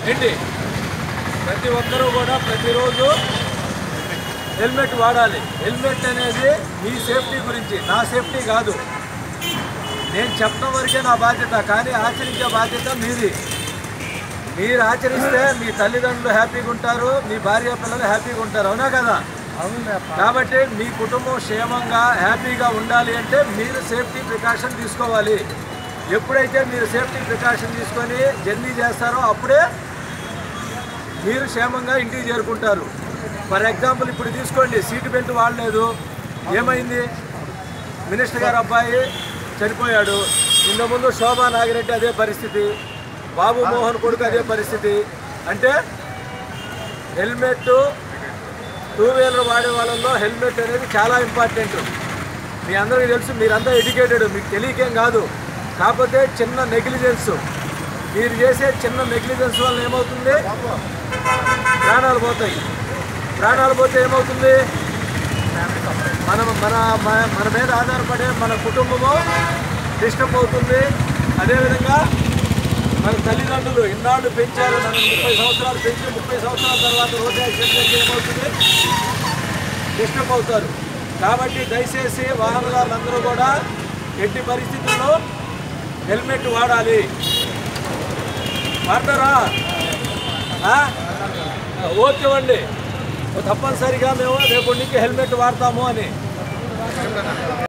ఏంటి ప్రతి ఒక్కరూ కూడా ప్రతిరోజు హెల్మెట్ వాడాలి హెల్మెట్ అనేది మీ సేఫ్టీ గురించి నా సేఫ్టీ కాదు నేను చెప్పడం వరకే నా బాధ్యత కానీ ఆచరించే బాధ్యత మీది మీరు ఆచరిస్తే మీ తల్లిదండ్రులు హ్యాపీగా ఉంటారు మీ భార్య పిల్లలు హ్యాపీగా ఉంటారు అవునా కదా కాబట్టి మీ కుటుంబం క్షేమంగా హ్యాపీగా ఉండాలి అంటే మీరు సేఫ్టీ ప్రికాషన్ తీసుకోవాలి ఎప్పుడైతే మీరు సేఫ్టీ ప్రికాషన్ తీసుకొని జర్నీ చేస్తారో అప్పుడే మీరు క్షేమంగా ఇంటికి చేరుకుంటారు ఫర్ ఎగ్జాంపుల్ ఇప్పుడు తీసుకోండి సీట్ బెల్ట్ వాడలేదు ఏమైంది మినిస్టర్ గారు అబ్బాయి చనిపోయాడు ఇంత ముందు శోభా నాగిరెడ్డి అదే పరిస్థితి బాబు మోహన్ కొడుకు అదే పరిస్థితి అంటే హెల్మెట్ టూ వీలర్ వాడే వాళ్ళలో హెల్మెట్ అనేది చాలా ఇంపార్టెంట్ మీ అందరికీ తెలుసు మీరంతా ఎడ్యుకేటెడ్ మీకు తెలియకేం కాదు కాకపోతే చిన్న నెగ్లిజెన్స్ మీరు చేసే చిన్న నెగ్లిజెన్స్ వల్ల ఏమవుతుంది ప్రాణాలు పోతాయి ప్రాణాలు పోతే ఏమవుతుంది మనం మన మన- మన మీద ఆధారపడే మన కుటుంబము డిస్టర్బ్ అవుతుంది అదేవిధంగా మన తల్లిదండ్రులు ఇన్నాళ్ళు పెంచారు నన్ను ముప్పై సంవత్సరాలు పెంచి ముప్పై సంవత్సరాల తర్వాత రోడ్డు యాక్సిడెంట్ అయితే ఏమవుతుంది డిస్టర్బ్ అవుతారు కాబట్టి దయచేసి వాహనదారులందరూ కూడా ఎట్టి పరిస్థితుల్లో హెల్మెట్ వాడాలి వాడతారా ఆ? ఓకే అండి తప్పనిసరిగా మేము రేపు నుంచి హెల్మెట్ వాడతాము అని